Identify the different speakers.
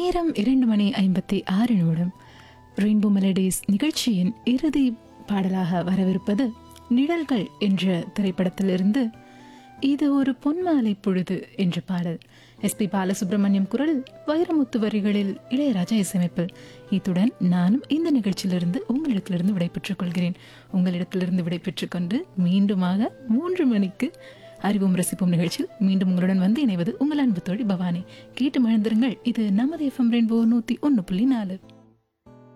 Speaker 1: நேரம் இரண்டு மணி ஐம்பத்தி ஆறு நிமிடம் ரெயின்போ மெலடிஸ் நிகழ்ச்சியின் இறுதி பாடலாக வரவிருப்பது நிழல்கள் என்ற திரைப்படத்திலிருந்து இது ஒரு பொன்மாலை பொழுது என்ற பாடல் எஸ்பி பாலசுப்ரமணியம் குரல் வைரமுத்து வரிகளில் இளையராஜா இசையமைப்பில் இத்துடன் நானும் இந்த நிகழ்ச்சியிலிருந்து உங்களிடத்திலிருந்து விடைபெற்றுக் கொள்கிறேன் உங்களிடத்திலிருந்து விடைபெற்றுக் கொண்டு மீண்டுமாக மூன்று மணிக்கு அறிவும் ரசிப்பும் நிகழ்ச்சியில் மீண்டும் உங்களுடன் வந்து இணைவது உங்கள் அன்பு தோழி பவானி கேட்டு மகிழ்ந்திருங்கள் இது நமது எஃப்எம் ரெயின்போ நூற்றி ஒன்று புள்ளி நாலு